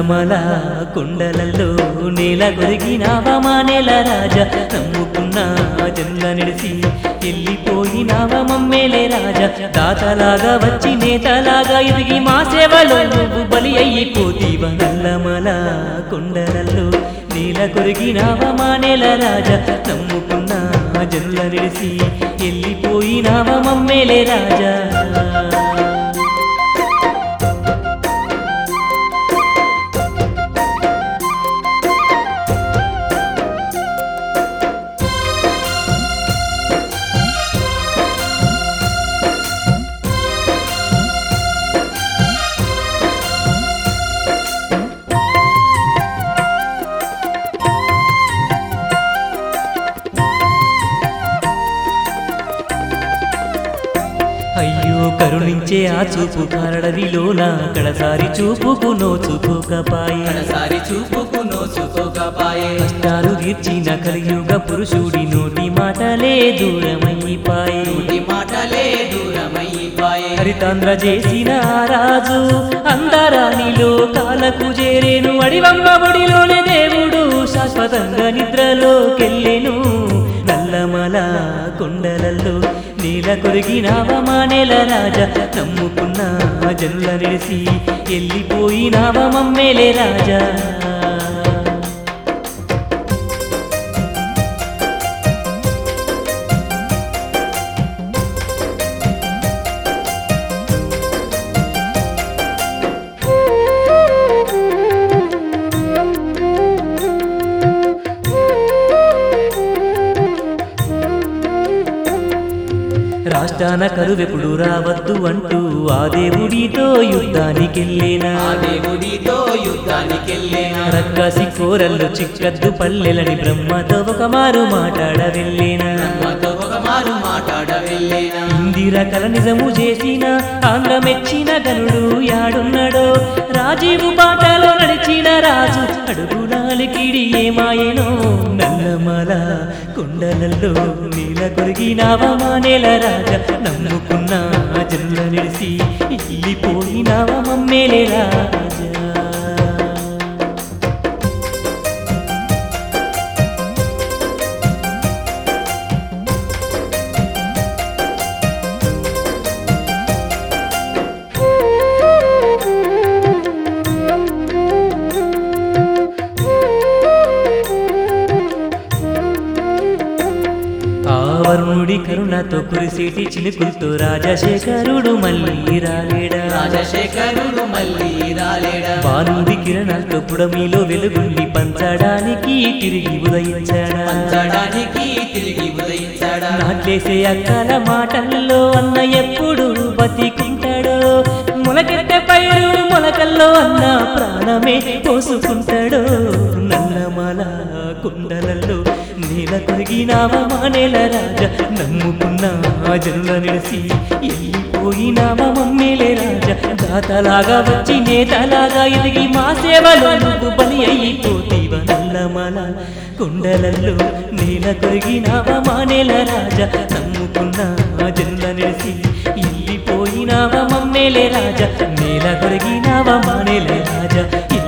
నల్లమల కుండలలో నేల కొరిగినావా మా నేల రాజా నమ్ముకున్న జనుల నిడిసి వెళ్ళిపోయినావా మమ్మేలే రాజా దాతలాగా వచ్చి నేతలాగా ఎదిగి మా సేవలో నువ్వు బలి అయిపోతీవ నల్లమల కుండలలో నేల కొరిగినావా మా నేల రాజా నమ్ముకున్న జనుల నిడిసి వెళ్ళిపోయినావా మమ్మేలే రాజా అయ్యో కరుణించే ఆ చూపు కారడవిలోన కడసారి చూపుకు నోచుకోకపాయే కడసారి చూపుకు నోచుకోకపాయే కష్టాలు తీర్చిన కలియుగ పురుషుడి నోటి మాటలే దూరమైపాయే నోటి మాటలే దూరమైపాయే హరితాంధ్ర చేసిన ఆ రాజు అందరానిలో కాలకు చేరేను అడివమ్మ ఒడిలోనే దేవుడు శాశ్వతంగా నిద్రలోకెళ్ళెను నల్లమల కొండలలో నీల కొరిగినావా మా నేల రాజా నమ్ముకున్న జనుల నిలిసి వెళ్ళిపోయినావా మమ్మేలే రాజా రాష్ట్రాన కరువెప్పుడు రావద్దు అంటూ ఆ దేవుడితో యుద్ధానికెళ్ళేనా ఆ దేవుడితో యుద్ధానికెళ్ళేనా రక్కసి కోరల్లు చిక్కద్దు పల్లెలని బ్రహ్మతో ఒక మారు మాట్లాడ వెళ్ళేనా బ్రహ్మతో ఒక మారు మాట్లాడ వెళ్ళేనా ఇందిర కల నిజము చేసిన ఆంధ్ర మెచ్చిన గనుడు యాడున్నాడో రాజీవు బాటలో నడిచిన రాజు అడుగునాలికిడి ఏమాయనో నల్లమల కొండలలో నీల కొరిగినావా మా నేల రాజా నమ్ముకున్న జనుల నిలిసి వెళ్ళిపోయినావా మమ్మేలే రాజా ఆ వరుణుడి కరుణతో కురిసేటి చినుకులతో రాజశేఖరుడు మళ్ళీ రాలేడా రాజశేఖరుడు మళ్ళీ రాలేడా బాలుడి కిరణాలతో పుడమిలో వెలుగుల్ని పంచడానికి తిరిగి ఉదయించాడా పంచడానికి తిరిగి ఉదయించాడా నాట్లేసే అక్కల మాటల్లో అన్న ఎప్పుడు బతికుంటాడో మొలకెట్టే పైరు మొలకల్లో అన్న ప్రాణమే పోసుకుంటాడో నల్లమల కుండలలో నేల కొరిగినావా మా నేల రాజా నమ్ముకున్న ఆ జనుల నిలిసి వెళ్ళిపోయినావా మమ్మేలే రాజా దాతలాగా వచ్చి నేతలాగా ఎదిగి మా సేవలో నువ్వు బలి అయిపోతీవ నల్లమల కుండలల్లో నేల కొరిగినావా మా నేల రాజా నమ్ముకున్న ఆ జనుల నిలిసి వెళ్ళిపోయినావా మమ్మేలే రాజా నేల కొరిగినావా మా నేల రాజా